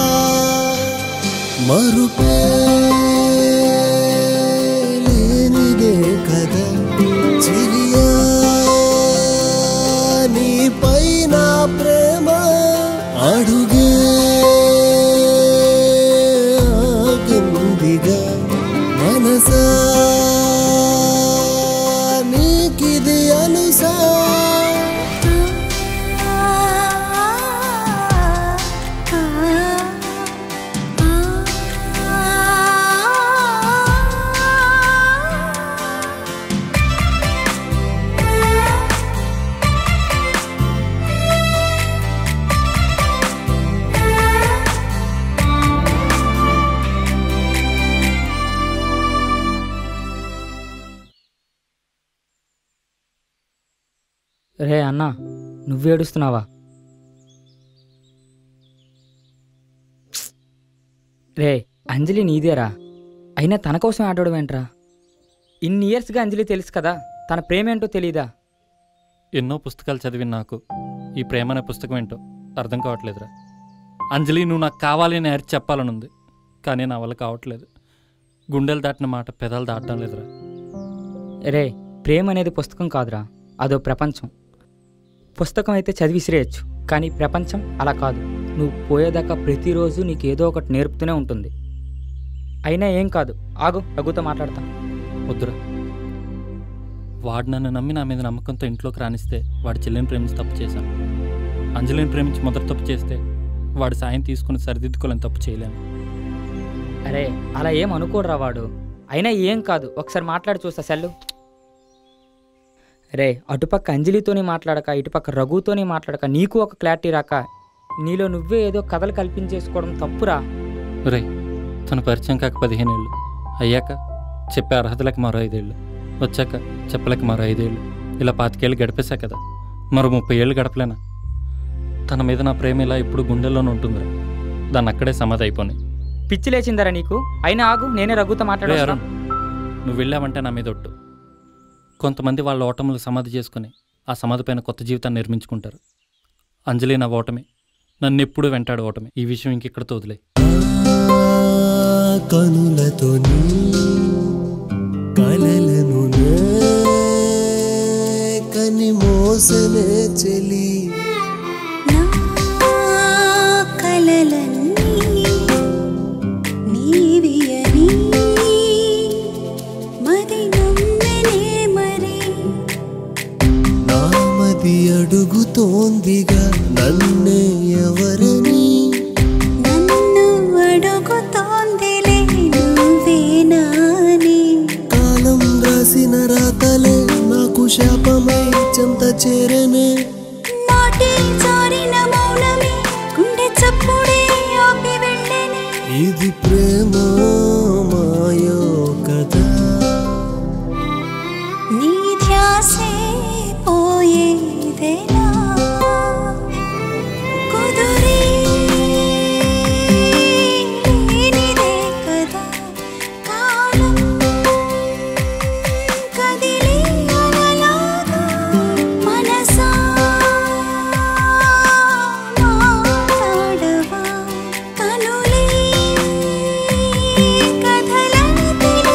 మరుపే లేనిదే కదా చిరియా నీపై నా ప్రేమ అడుగే ఆగిందిగా మనసా నీకిది అనుసా రే అన్న నువ్వు ఏడుస్తున్నావా రే అంజలి నీదేరా అయినా తన కోసం ఆడడం ఏంట్రా ఇన్ని ఇయర్స్గా అంజలి తెలుసు కదా తన ప్రేమ ఏంటో తెలీదా ఎన్నో పుస్తకాలు చదివిన నాకు ఈ ప్రేమ అనే పుస్తకం ఏంటో అర్థం కావట్లేదురా అంజలి నువ్వు నాకు కావాలి అని అరిచి చెప్పాలనుంది కానీ నా వల్ల కావట్లేదు గుండెలు దాటిన మాట పెదాలు దాటడం లేదురా రే ప్రేమ అనేది పుస్తకం కాదురా అదో ప్రపంచం పుస్తకం అయితే చదివి విసిరేయచ్చు కానీ ప్రపంచం అలా కాదు నువ్వు పోయేదాకా ప్రతిరోజు నీకు ఏదో ఒకటి నేర్పుతూనే ఉంటుంది అయినా ఏం కాదు ఆగు రఘుతో మాట్లాడతా వద్దురా వాడు నన్ను నమ్మి నా మీద నమ్మకంతో ఇంట్లోకి రానిస్తే వాడి చెల్లిని ప్రేమించి తప్పు చేశాను అంజలిని ప్రేమించి మొదటి తప్పు చేస్తే వాడి సాయం తీసుకుని సరిదిద్దుకోలేని తప్పు చేయలేను అరే అలా ఏం అనుకోడురా వాడు అయినా ఏం కాదు ఒకసారి మాట్లాడి చూస్తా సెల్లు రే అటుపక్క అంజలితోని మాట్లాడక ఇటుపక్క రఘుతోని మాట్లాడక నీకు ఒక క్లారిటీ రాక నీలో నువ్వే ఏదో కథలు కల్పించేసుకోవడం తప్పురా రే తన పరిచయం కాక పదిహేను ఏళ్ళు అయ్యాక చెప్పే అర్హతలకు మరో ఐదేళ్ళు వచ్చాక చెప్పలేక మరో ఐదేళ్ళు ఇలా పాతికేళ్ళు గడిపేశా కదా మరో ముప్పై ఏళ్ళు గడపలేనా తన మీద నా ప్రేమ ఇలా ఇప్పుడు గుండెల్లోనే ఉంటుందిరా దాన్ని అక్కడే సమాధి అయిపోయి పిచ్చి లేచిందరా నీకు అయినా ఆగు నేనే రఘుతో రే మాట్లాడా అరుణ్ నువ్వు వెళ్ళావంటే నా మీద ఒట్టు కొంతమంది వాళ్ళ ఓటములు సమాధి చేసుకుని ఆ సమాధి పైన కొత్త జీవితాన్ని నిర్మించుకుంటారు అంజలి నా ఓటమి నన్ను ఎప్పుడు వెంటాడు ఓటమి ఈ విషయం ఇంక ఇక్కడ తోదులే కనులతో నీ కలలను నే కని మోసనే చెలి కలలన్నీ నీవియని మది నమ్మెనే మరి నామది అడుగుతోందిగా నన్నే ఎవరని నన్ను అడుగుతోందిలే నువ్వేనాని కాలం రాసిన రాతలే నాకు శాపమై చెంత చేరనే మాటే జారిన మౌనమే గుండె చప్పుడే ఆపి వెళ్ళనే ఇది ప్రేమ మాయో కదా నీ ధ్యాసే పోయేదెలా కుదురే లేనిదే కదా కాలం కదిలే అలలాగా మనసా మాట్లాడవా కనులే కథలను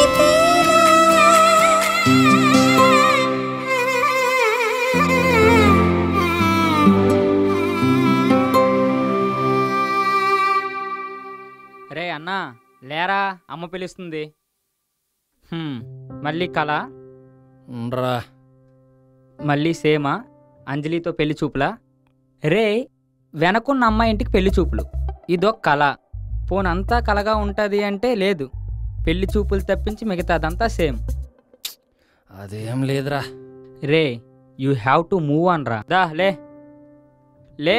రే అన్నా లేరా అమ్మ పిలుస్తుంది హ్మ్, మళ్ళీ కళ రా మళ్ళీ సేమా అంజలితో పెళ్లి చూపులా రే వెనకున్న అమ్మాయి ఇంటికి పెళ్లి చూపులు ఇదొక కళ పోనంతా కలగా ఉంటుంది అంటే లేదు పెళ్లి చూపులు తప్పించి మిగతాదంతా సేమ్ అదేం లేదురా రే you have to move on రా దా లే లే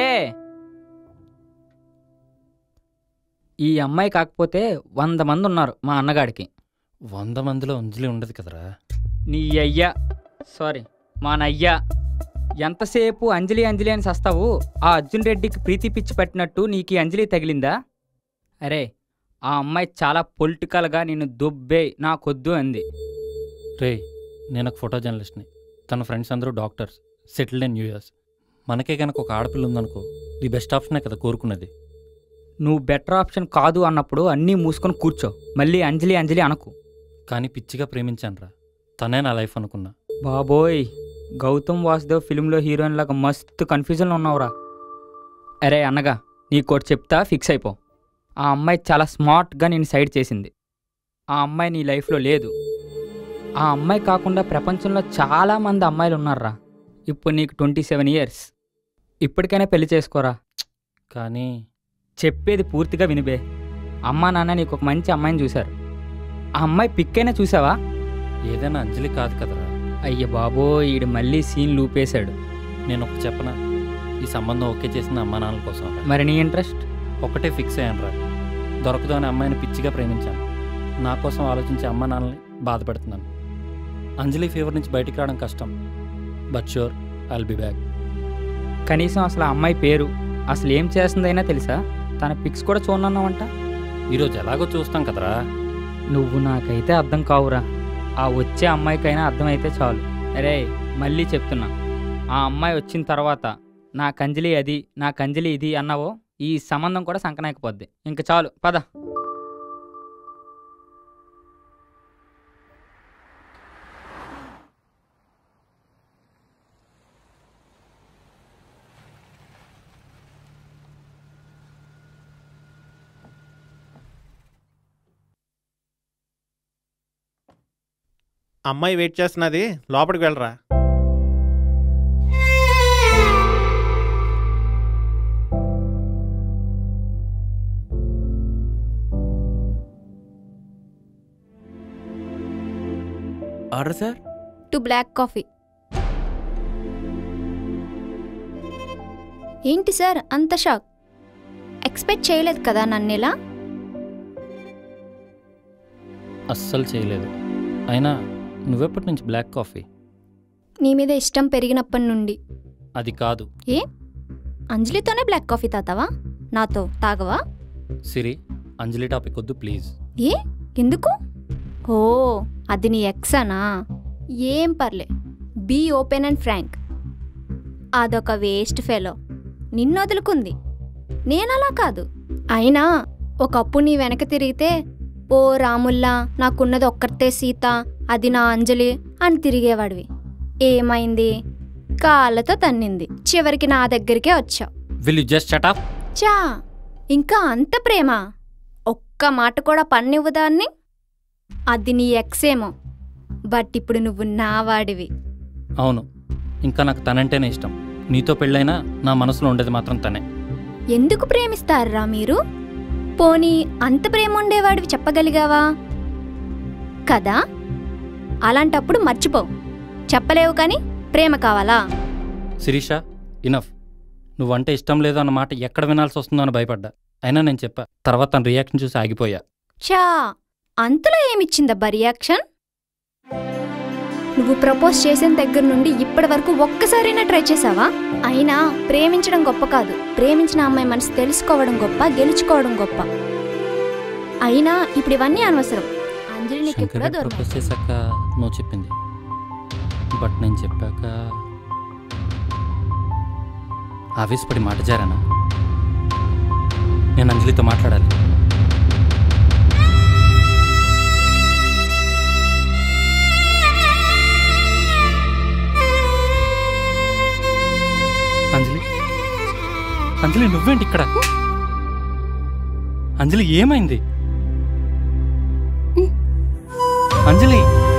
ఈ అమ్మాయి కాకపోతే వంద మంది ఉన్నారు మా అన్నగాడికి వంద మందిలో అంజలి ఉండదు కదరా నీ అయ్యా సారీ మా నయ్యా ఎంతసేపు అంజలి అంజలి అని సస్తావు ఆ అర్జున్ రెడ్డికి ప్రీతి పిచ్చి పట్టినట్టు నీకు ఈ అంజలి తగిలిందా అరే ఆ అమ్మాయి చాలా పొలిటికల్గా నిన్ను దుబ్బే నాకొద్దు అంది రే నేను ఒక ఫోటో జర్నలిస్ట్ని తన ఫ్రెండ్స్ అందరూ డాక్టర్స్ సెటిల్డ్ ఇన్ యూఎస్ మనకే కనుక ఒక ఆడపిల్ల ఉందనుకో ది బెస్ట్ ఆప్షనే కదా కోరుకున్నది నువ్వు బెటర్ ఆప్షన్ కాదు అన్నప్పుడు అన్నీ మూసుకొని కూర్చో మళ్ళీ అంజలి అంజలి అనకు కానీ పిచ్చిగా ప్రేమించానురా తనే నా లైఫ్ అనుకున్నా బాబోయ్ గౌతమ్ వాసుదేవ్ ఫిల్మ్లో హీరోయిన్ లాగా మస్తు కన్ఫ్యూజన్లో ఉన్నావురా అరే అన్నగా నీకోటి చెప్తా ఫిక్స్ అయిపో ఆ అమ్మాయి చాలా స్మార్ట్గా నేను సైడ్ చేసింది ఆ అమ్మాయి నీ లైఫ్లో లేదు ఆ అమ్మాయి కాకుండా ప్రపంచంలో చాలా మంది అమ్మాయిలు ఉన్నారా ఇప్పుడు నీకు ట్వంటీ సెవెన్ ఇయర్స్ ఇప్పటికైనా పెళ్లి చేసుకోరా కానీ చెప్పేది పూర్తిగా వినిబే అమ్మా నాన్న నీకు ఒక మంచి అమ్మాయిని చూశారు ఆ అమ్మాయి పిక్కైనా చూసావా ఏదైనా అంజలి కాదు కదరా అయ్య బాబో ఈడు మళ్ళీ సీన్ లూపేశాడు నేను ఒక చెప్పన ఈ సంబంధం ఓకే చేసిన అమ్మా నాన్నల కోసం రా. మరి నీ ఇంట్రెస్ట్ ఒకటే ఫిక్స్ అయ్యాను రా దొరకదు అనే అమ్మాయిని పిచ్చిగా ప్రేమించాను నా కోసం ఆలోచించే అమ్మా నాన్నల్ని బాధపెడుతున్నాను అంజలి ఫీవర్ నుంచి బయటికి రావడం కష్టం but sure I'll be back కనీసం అసలు ఆ అమ్మాయి పేరు అసలు ఏం చేస్తుందైనా తెలుసా తన పిక్స్ కూడా చూడనన్నావంట ఈరోజు ఎలాగో చూస్తాం కదరా నువ్వు నాకైతే అర్థం కావురా ఆ వచ్చే అమ్మాయికైనా అర్థమైతే చాలు అరే మళ్ళీ చెప్తున్నా ఆ అమ్మాయి వచ్చిన తర్వాత నా కంజలి అది నా కంజలి ఇది అన్నావో ఈ సంబంధం కూడా సంకనాకపోద్ది ఇంక చాలు పద అమ్మాయి వెయిట్ చేస్తున్నది లోపలికి వెళ్ళరా order sir two black coffee ఏంటి సార్ అంత షాక్ ఎక్స్పెక్ట్ చేయలేదు కదా నన్ను ఇలా అస్సలు చేయలేదు అయినా నువ్వెప్పటి నుంచి బ్లాక్ కాఫీ నీ మీద ఇష్టం పెరిగినప్పటి నుండి అది కాదు ఏ అంజలితోనే బ్లాక్ కాఫీ తాతావా నాతో తాగవా సిరి అంజలి టాపిక్ వద్దు ప్లీజ్ ఏ ఎందుకు ఓ అది నీ ఎక్సానా ఏం పర్లే బీ ఓపెన్ అండ్ ఫ్రాంక్ అదొక వేస్ట్ ఫెలో నిన్ను వదులుకుంది నేనలా కాదు అయినా ఒకప్పుడు నీ వెనక తిరిగితే ఓ రాముల్లా నాకున్నది ఒక్కరితే సీత అది నా అంజలి అని తిరిగేవాడివి ఏమైంది కాళ్ళతో తన్నింది చివరికి నా దగ్గరికే వచ్చావు will you just shut up చా ఇంకా అంత ప్రేమ ఒక్క మాట కూడా పన్నివ్వదాన్ని అది నీ ఎక్సేమో బట్ ఇప్పుడు నువ్వు నా వాడివి అవును ఇంకా నాకు తనంటేనే ఇష్టం నీతో పెళ్ళైనా నా మనసులో ఉండేది మాత్రం తనే ఎందుకు ప్రేమిస్తారా మీరు పోనీ అంత ప్రేమ ఉండేవాడివి చెప్పగలిగావా కదా అలాంటప్పుడు మర్చిపో చెప్పలేవు కానీ ప్రేమ కావాలా శిరీష ఇనఫ్ నువ్వంటే ఇష్టం లేదు అన్న మాట ఎక్కడ వినాల్సి వస్తుందో అని భయపడ్డా అయినా నేను చెప్పా తర్వాత తన రియాక్షన్ చూసి ఆగిపోయా చా అంతలో ఏమిచ్చిందబ్బా రియాక్షన్ నువ్వు ప్రపోజ్ చేసిన దగ్గర నుండి ఇప్పటి వరకు ఒక్కసారైనా ట్రై చేసావా అయినా ప్రేమించడం గొప్ప కాదు ప్రేమించిన అమ్మాయి మనసు తెలుసుకోవడం గొప్ప గెలుచుకోవడం గొప్ప అయినా ఇప్పుడు ఇవన్నీ అనవసరం అంజలి నీకు శంకర్ ఎప్పుడో గారు దూరం ప్రపోజ్ చేశాక నువ్వు చెప్పింది బట్ నేను చెప్పాక ఆవేశపడి మాట జారానా నేను అంజలితో మాట్లాడాలి అంజలి అంజలి నువ్వేంటి ఇక్కడ అంజలి ఏమైంది అంజలి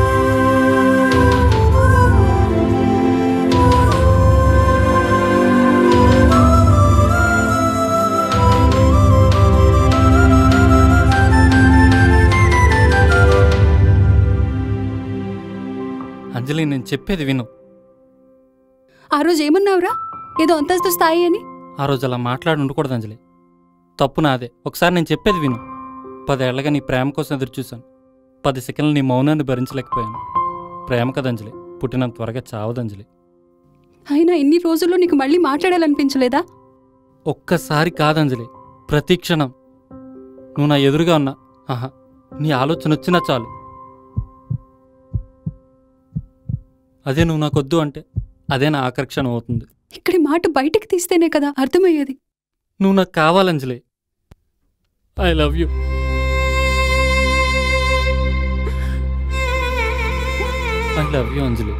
అంజలి నేను చెప్పేది విను ఆ రోజు ఏమన్నావురా ఏదో అంతస్తు స్థాయి అని ఆ రోజు అలా మాట్లాడి ఉండకూడదు అంజలి తప్పు నాదే ఒకసారి నేను చెప్పేది విను పదేళ్లగా నీ ప్రేమ కోసం ఎదురు చూశాను పది సెకండ్లు నీ మౌనాన్ని భరించలేకపోయాను ప్రేమ కదా అంజలి పుట్టినంత త్వరగా చావదు అంజలి అయినా ఇన్ని రోజుల్లో నీకు మళ్ళీ మాట్లాడాలనిపించలేదా ఒక్కసారి కాదంజలి ప్రతి క్షణం నువ్వు నా ఎదురుగా ఉన్నా ఆహా నీ ఆలోచన వచ్చినా చాలు అదే నువ్వు నాకొద్దు అంటే అదే నా ఆకర్షణ అవుతుంది ఇక్కడి మాట బయటికి తీస్తేనే కదా అర్థమయ్యేది నువ్వు నాకు కావాలంజలి I love you I love you Anjali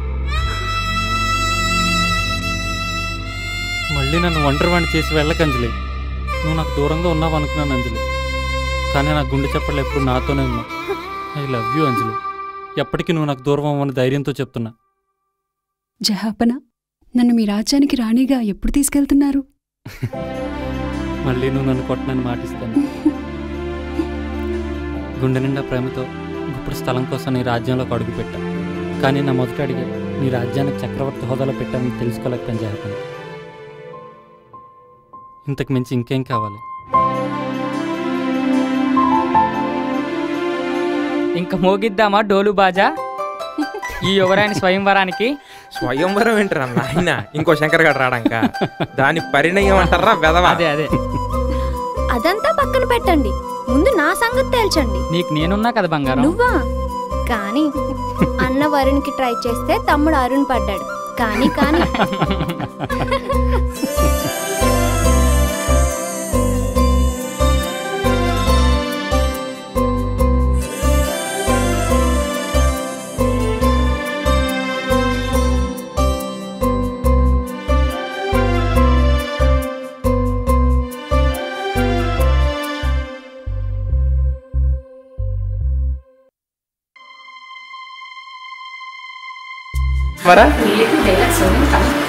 మళ్ళీ నన్ను ఒంటరివాణి చేసి వెళ్ళక అంజలి నువ్వు నాకు దూరంగా ఉన్నావు అనుకున్నాను అంజలి కానీ నా గుండె చెప్పలు ఎప్పుడు నాతోనే ఉన్నావు ఐ లవ్ యూ అంజలి ఎప్పటికీ నువ్వు నాకు దూరం అవ్వని ధైర్యంతో చెప్తున్నా జహాపన నన్ను మీ రాజ్యానికి రాణిగా ఎప్పుడు తీసుకెళ్తున్నారు మళ్ళీ నువ్వు నన్ను కొట్టనని మాటిస్తాను గుండె నిండా ప్రేమతో ఇప్పుడు స్థలం కోసం నీ రాజ్యంలోకి అడుగు పెట్టా కానీ నా మొదటి అడిగే నీ రాజ్యానికి చక్రవర్తి హోదాలో పెట్టానని తెలుసుకోలేకపోయాను జహపని ఇంతకు మించి ఇంకేం కావాలి ఇంక మోగిద్దామా డోలు బాజా ఈ యువరాణి స్వయంవరానికి స్వయంవరం ఏంటరా నాయన ఇంకో శంకర్ గారు రాడంక దాని పరిణయం అంటారా వెదవా అదే అదే అదంతా పక్కన పెట్టండి ముందు నా సంగతి తేల్చండి నీకు నేనున్నా కదా బంగారం నువ్వా కానీ అన్న వరుణ్కి ట్రై చేస్తే తమ్ముడు అరుణ్ పడ్డాడు కానీ కానీ వరా డైలాగ్స్